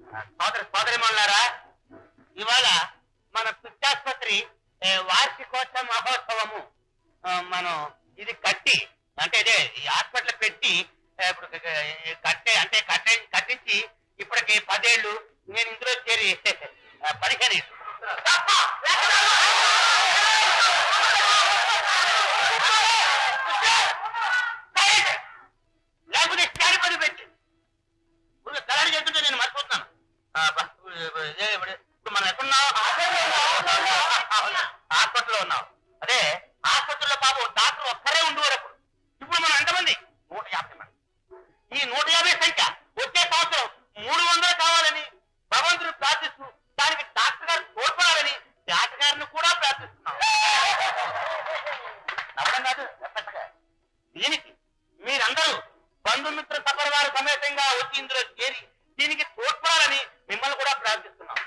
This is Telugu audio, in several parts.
సోదర సోదరిమన్నారా ఇవాళ మన పిచ్చాసుపత్రి ఏ, వార్షికోత్సవ మహోత్సవము ఆ, మనం ఇది కట్టి అంటే ఇదే ఈ హాస్పిటల్ పెట్టి ఆ, ఇప్పుడు క- క- కట్టే అంటే కట్టే కట్టించి ఇప్పటికి పదేళ్ళు నేను ఇందులో చేరి ఆ, పదిహేను ఏళ్ళు. లేకపోతే స్టాండ్ పని పెట్టి ఇప్పుడు తలాడి చేస్తుంటే నేను మర్చిపోతున్నాను ఆ, బ- ఏ, ఇప్పుడు ఇప్పుడు మనం ఎక్కడున్నాం హాస్పిటల్లో ఉన్నాం అదే హాస్పిటల్లో బాబు డాక్టర్ ఒక్కరే ఉండేవారు ఇప్పుడు మనం ఎంతమంది నూట యాభై మంది ఈ నూట యాభై సంఖ్య వచ్చే సంవత్సరం మూడు వందలు కావాలని భగవంతుడు ప్రార్థిస్తూ దానికి డాక్టర్ గారు తోడ్పడాలని డాక్టర్ గారిని కూడా ప్రార్థిస్తున్నాం నవ్వడం కాదు చెప్పచ్చగా. దీనికి మీరందరూ బంధుమిత్ర సపరివార సమేతంగా వచ్చి ఇందులో చేరి దీనికి తోడ్పడాలని మిమ్మల్ని కూడా ప్రార్థిస్తున్నాం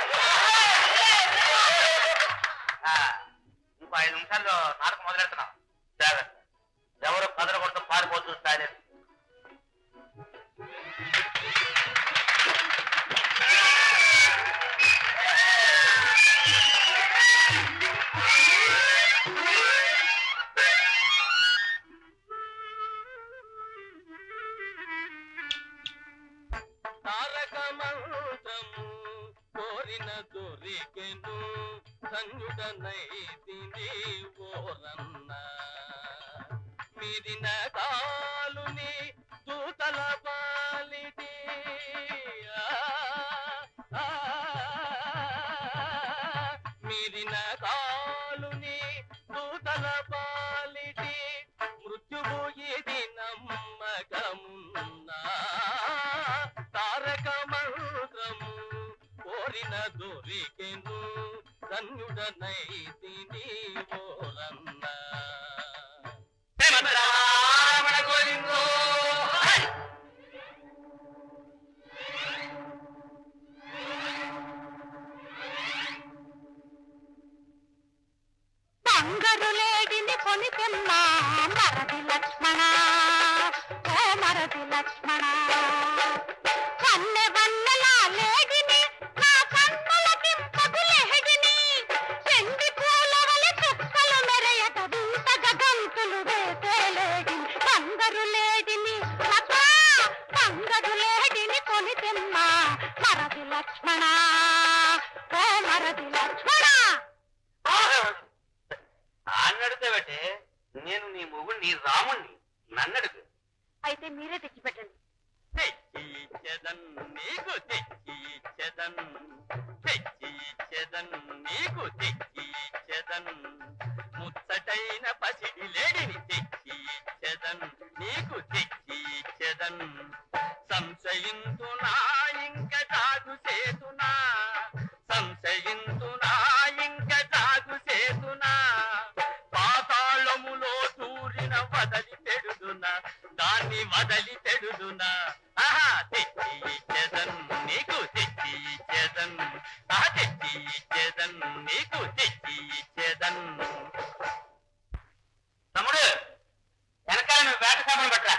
ఆ, ఇంకో ఐదు నిమిషాల్లో నాటకం మొదలెడుతున్నాం జాగ్రత్త ఎవరు కదలకుండా పారిపోతూ స్టాయిల్ తారక మంత్రము కోరిన దొరికెను ధన్యుడనైతిని ఓరన్న మీరిన కాలుని దూతల పాలిటి ఆ, ఆ, మీరిన కాలుని దూతల పాలిటి మృత్యువు ఇది నమ్మకమున్నా తారక మంత్రము కోరిన దొరికెను ధన్యుడనైతిని ఓరన్న శ్రీమద్రామణ గోవిందో హై! బంగారు లేడిని కొని తెమ్మా మరది లక్ష్మణ ఓ మరది లక్ష్మణ కన్నె వన్నెలా లేడిని నా కన్నుల దింపకు లేడిని చెండి పూల వలె చుక్కలు మెరయట వింతగా గంతులు వేసే లేడిని బంగారు లేడిని లతా బంగారు లేడిని కొని తెమ్మా మరది లక్ష్మణ ఓ మరది లక్ష్మణ అన్నడితే బట్టే నేను నీ మొగుడిని రాముణ్ణి నన్నడుగు అయితే మీరే తెచ్చిపెట్టండి తెచ్చి ఇచ్చెదన్ నీకు తెచ్చి ఇచ్చెదన్ తెచ్చి ఇచ్చెదన్ నీకు తెచ్చి ఇచ్చెదన్ ముచ్చటైన పసిడి లేడిని తెచ్చి ఇచ్చెదన్ నీకు తెచ్చి ఇచ్చెదన్ సంశయింతునా ఇంక తాగు చేతునా సంశయింతునా ఇంక తాగు చేతునా పాతాళములో దూరిన వదలి పెడుదునా దాన్ని వదలి పెడుదునా ఆహా తెచ్చి ఇచ్చేదన్ నీకు తెచ్చి ఇచ్చేదన్ ఆ తెచ్చి ఇచ్చేదన్ నీకు తెచ్చి ఇచ్చేదన్ తమ్ముడు వెనకాల నువ్వు వేట సామాను పట్టరా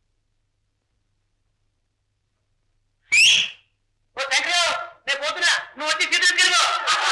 ఓ శంకరు నేను పోతున్నా నువ్వు వచ్చి సీటు తీసుకెళ్ళు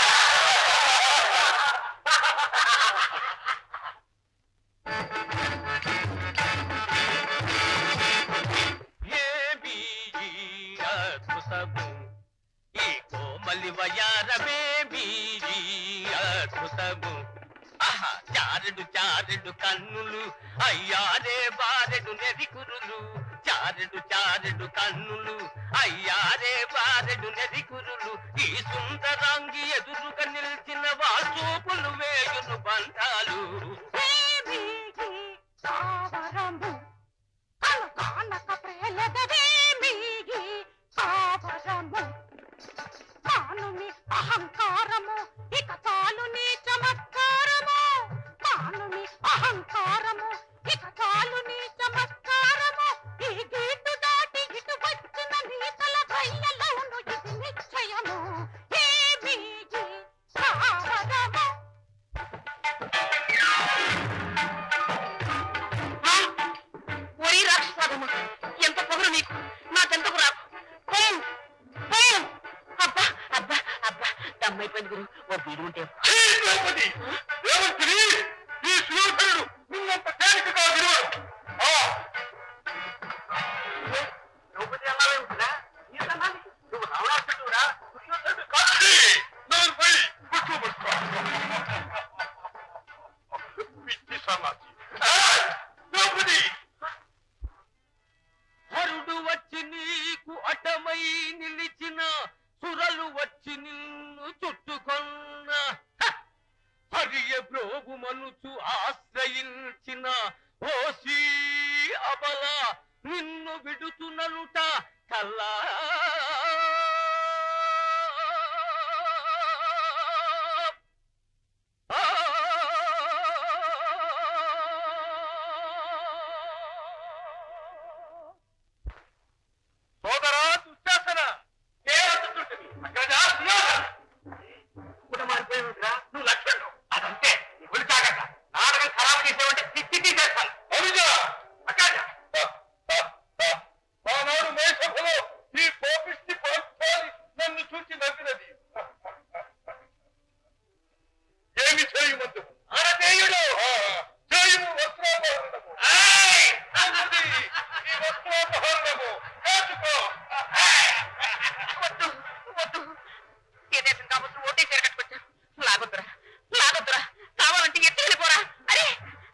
ఏమి ఈ అద్భుతము ఈ కోమలి వయారమేమి ఈ అద్భుతము ఆహా చారెడు చారెడు కన్నులు అయ్యారే బారెడు నెరికురులు చారెడు చారెడు కన్నులు అయ్యారే బారెడు నెరికురులు ఈ సుందరాంగి ఎదురుగా నిలిచిన వాచూపులు వేయును బంధాలు దేవికి సావరము కనకానక ప్రేలదేవికి సావరము మానుని అహంకారము ఇక చాలు నీ చమత్కారము మానుని అహంకారము ఇక చాలు నీ చమత్కారము ఈ గీటు దాటి ఇటు వచ్చిన నీ తల భయ్యలోను ఇది నిశ్చయము దేవికి సావరము ఓరి రాక్షసమా ఎంత పొగరు నీకు నాకెంతకు రాకు పోయం పోయం టైం అయిపోయింది గురు ఓ బీడు ఉంటే ద్రౌపది రేవంతిని ఈ సుయోధనుడు నిన్నంత తేలికగా విలువడు ద్రౌపది అన్నావే ఉంటుందా నువ్వు రావణాసురుడురా దుర్యోధనుడు నన్ను పోయి కూర్చోబెట్టుకో పిచ్చి సన్నాసి ద్రౌపది హరుడు వచ్చి నీకు అటమై నిలిచిన సురలు వచ్చి నిన్ను చుట్టుకొన్న హ! హరియ బ్రోగు మనుచు ఆశ్రయించిన ఓసి అబల నిన్ను విడుతుననుట కల్లా సోదరా దుశ్శాసన దేవతుంటుంది అక్కడ కూడా మారిపోయినరా నువ్వు లక్ష్మణుడు అదంతే ఇప్పుడు జాగ్రత్త నాటకం ఖరాబ్ చేసావంటే తిట్టి తీసేస్తాను అనుజా అక్కడ ఆనాడు మేషభలో ఈ కోపిష్టి పరస్పాలి నన్ను చూసి నవ్వినది ఏమి చేయమందు అరదేయుడు చేయుము వస్త్రాపహరణము అందుది ఈ వస్త్రాపహరణము కాచుకో వద్దు వద్దు ఏదేశం కావచ్చు ఓటే చేరగట్టుకొచ్చా లాగొద్దురా లాగొద్దురా కావాలంటే ఎత్తి వెళ్ళిపోరా అరే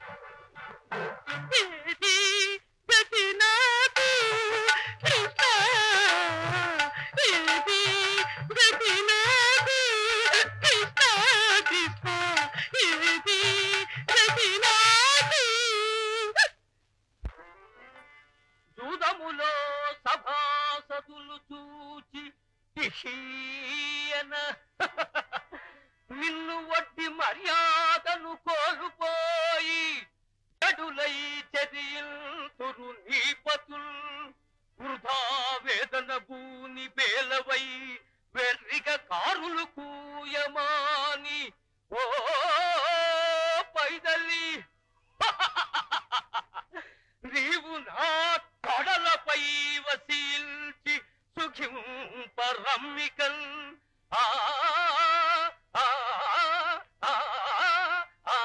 జూదములో సభాసదులు చూచి ఇషీయన నిన్ను వడ్డి మర్యాదను కోల్పోయి చెడులై చర్యంతురు నీపతుల్ వృధా వేదన భూని బేలవై వెర్రిగ కారులు కూయమాని ఓ పైదల్లి నీవు నా తొడలపై వసీల్చి సుఖింపరమ్మికల్ ఆ ఆ, ఆ, ఆ,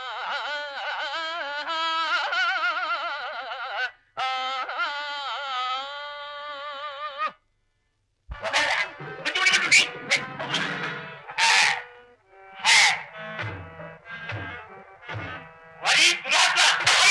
ఆ. మరి దురాత్మ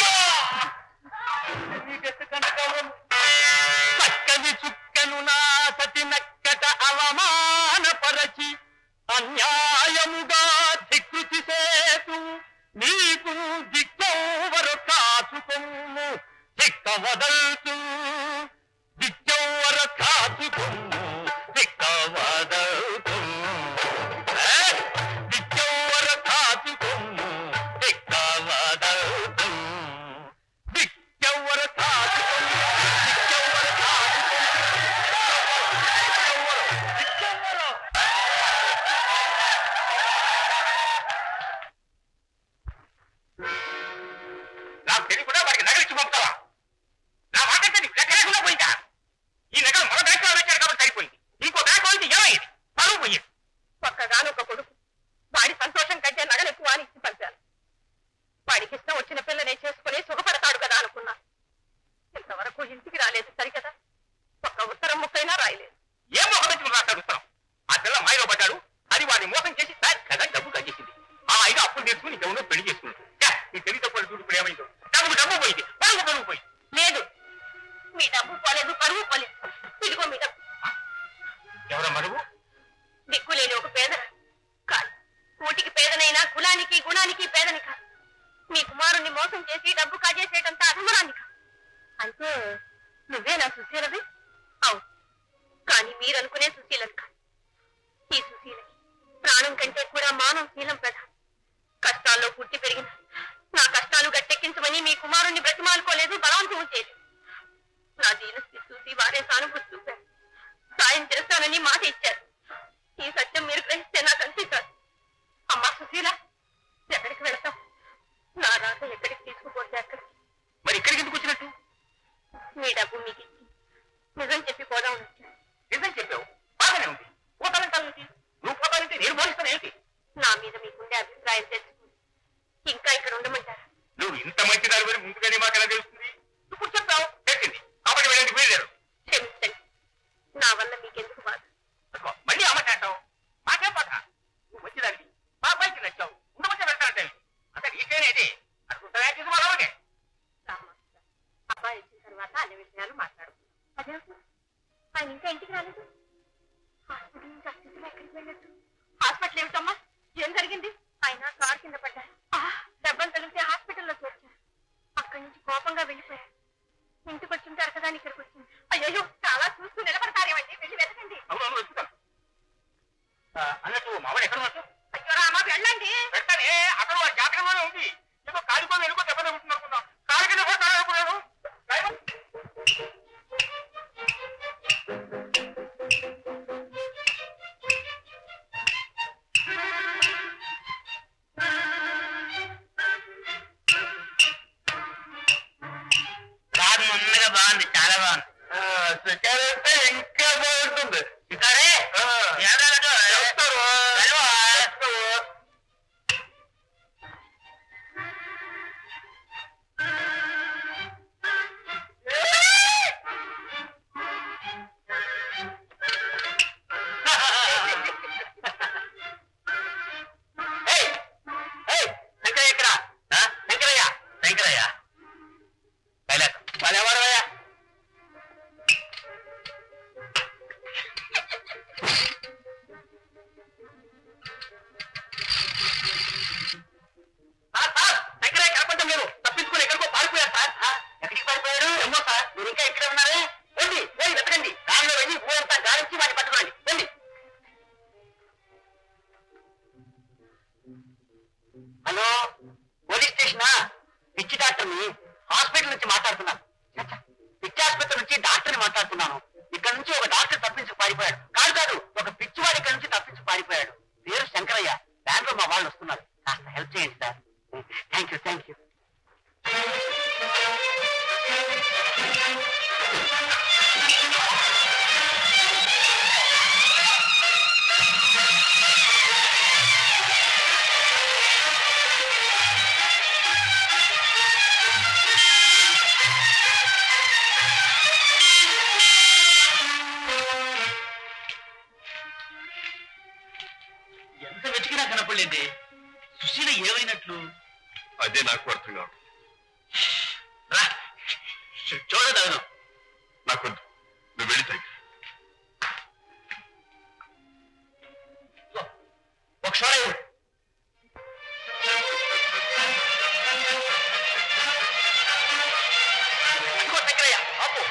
చక్కని చుక్కను నా సతి నక్కట అవమానపరచి అన్యాయముగా ధికృతి సేతు నీకు దిక్కవరు కాచుకొమ్ము దిక్క వదల్తు దిక్కవరు కాచుకొమ్ము దిక్క వదల్తు దిక్కవరు కాచుకొమ్ము దిక్క వదల్తు దిక్కవరు కాచుకొమ్ము దిక్కవరు కాచుకొమ్ము దిక్కవరు నాకు తెలియకుండా వారికి నగలు ఇచ్చి పంపుతావా నా మాట అంటే నీకు లెక్క లేకుండా పోయిందా ఈ నగలు మరో బ్యాంకులో వచ్చాడు కాబట్టి సరిపోయింది ఇంకో బ్యాంకు నుంచి ఏమైంది పరువు పోయింది ఒక్కగానొక్క కొడుకు వాడి సంతోషం కంటే నగలు ఎక్కువ అని ఇచ్చి పంపాను వాడికి ఇష్టం వచ్చిన పిల్లనే చేసుకుని సుఖపడతాడు కదా అనుకున్నా ఇంతవరకు ఇంటికి రాలేదు సరికదా ఒక్క ఉత్తరం ముక్కైనా రాయలేదు ఏం మొహం రాస్తాడుస్తున్నాం ఆ పిల్ల మాయలో పడ్డాడు అది వాడిని మోసం చేసి కదా డబ్బు కట్టేసింది ఆ ఐదు అప్పులు తీసుకుని ఎవరో పెళ్లి చేసుకున్నాడు ఛే, నీ తెలివి తక్కువ చూడు ఇప్పుడు ఏమైందో డబ్బు డబ్బు పోయింది పరుగు పరుగు పోయింది లేదు మీ డబ్బు పోలేదు పరువు పోలేదు ఇదిగో మీ డబ్బు ఎవరో మరుగు దిక్కు లేని ఒక పేద కాదు కూటికి పేదనైనా కులానికి గుణానికి పేదని కాదు మీ కుమారుణ్ణి మోసం చేసి డబ్బు కాజేసేటంత అధమరాన్ని కాదు అంటే నువ్వే నా సుశీలవి అవును కానీ మీరనుకునే సుశీలను కాదు ఈ సుశీలకి ప్రాణం కంటే కూడా మానవ శీలం ప్రధానం కష్టాల్లో పుట్టి పెరిగిన నా కష్టాలు గట్టెక్కించమని మీ కుమారుణ్ణి బ్రతిమాలుకోలేదు బలవంతం చేయలేదు నా దీనస్థితి చూసి వారే సానుభూతి చూపారు సాయం చేస్తానని మాట ఇచ్చారు ఈ సత్యం మీరు గ్రహిస్తే నాకు అంతే కాదు అమ్మా సుశీల ఎక్కడికి వెళతాం నా రాత ఎక్కడికి తీసుకుపోతే అక్కడికి మరి ఇక్కడికి ఎందుకు వచ్చినట్టు మీ డబ్బు మీకు ఇచ్చి నిజం చెప్పి పోదాం వచ్చాను నిజం చెప్పావు బాగానే ఉంది పోతానంటావు నువ్వు పోతానంటే నేను పోనీ తర్వాత అన్ని విషయాలు మాట్లాడుకుందాం అదే ఆయన ఇంకా ఇంటికి రాలేదు హాస్పిటల్ నుంచి అత్యంతలో ఎక్కడికి వెళ్ళట్టు హాస్పిటల్ ఏమిటమ్మా ఏం జరిగింది ఆయన కారు కింద పడ్డారు దెబ్బలు తగిలితే హాస్పిటల్లో చేర్చారు అక్కడి నుంచి కోపంగా వెళ్ళిపోయారు ఇంటికి వచ్చింటారు కదా అని ఇక్కడికి వచ్చింది అయ్యో చాలా చూస్తూ నిలబడతారేమండి వెళ్ళి వెతకండి అవును వెతుకుతాను ఆ, అన్నట్టు మావాడు ఎక్కడ ఉన్నట్టు అయ్యో రామా వెళ్ళండి పెడతానే అక్కడ వాడు జాతకంలోనే ఉంది ఏదో కాలిపోయి వెళ్ళిపో దెబ్బ తగ్గుతుంది అనుకున్నా కాలు కింద పడతాను అనుకున్నాను డ్రైవర్ కారు ముందుగా బాగుంది చాలా బాగుంది షికారు అంటే ఇంకా బాగుంటుంది ఇక్కడే ఆ. ఎవరెవరు? చెప్తారు. హలో. చెప్తారు. ఏయ్, ఏయ్, శంకరయ్య ఎక్కడ? ఆ? శంకరయ్య, శంకరయ్య. కైలాసం, వాళ్ళెవరయ్యా? సార్, సార్, శంకరయ్య కనపడటం లేదు. తప్పించుకొని ఎక్కడికో పారిపోయారు సార్. ఆ, ఎక్కడికి పారిపోయాడు? ఏమో సార్, మీరు ఇంకా ఇక్కడే ఉన్నారే? రండి, రండి, వెతకండి. దారిలో వెళ్ళి ఊరంతా గాలించి వాడిని పట్టుకోండి. రండి. హలో పోలీస్ స్టేషనా పిచ్చి డాక్టర్ని హాస్పిటల్ నుంచి మాట్లాడుతున్నాను చ్చ, పిచ్చి ఆసుపత్రి నుంచి డాక్టర్ని మాట్లాడుతున్నాను ఇక్కడ నుంచి ఒక డాక్టర్ తప్పించి పారిపోయాడు కాదు కాదు ఒక పిచ్చివాడు ఇక్కడ నుంచి తప్పించి పారిపోయాడు పేరు శంకరయ్య బ్యాంక్ మా వాళ్ళు వస్తున్నారు కాస్త హెల్ప్ చేయండి sir thank you thank you ఎంత వెతికినా కనపడలేదే సుశీల ఏమైనట్లు అదే నాకు అర్థం కాదు రా చూడదగను నాకొద్దు నువ్వు వెళ్ళి తగ్గి ఒకసారి ఇదిగో శంకరయ్య, ఆపు.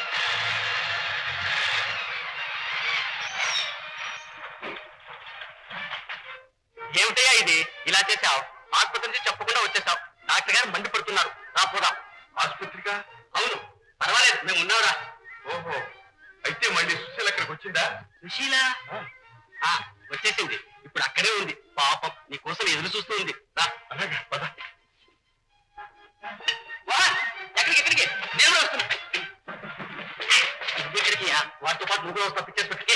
ఏమిటయ్యా ఇది ఇలా చేశావు ఆసుపత్రి నుంచి చెప్పకుండా వచ్చేసావు డాక్టర్ గారు మండి పడుతున్నారు రా పోదాం ఆసుపత్రిగా అవును పర్వాలేదు మేము ఉన్నావురా ఓహో అయితే మళ్ళీ సుశీల అక్కడికి వచ్చిందా సుశీల ఆ, వచ్చేసింది ఇప్పుడు అక్కడే ఉంది పాపం నీ కోసం ఎదురు చూస్తూ ఉంది రా అలాగా పద వా, ఎక్కడికి ఎక్కడికి నేను కూడా వస్తున్నా ఎక్కడికి వాటితో పాటు నువ్వు కూడా వస్తా పిచ్చేసి పెట్టు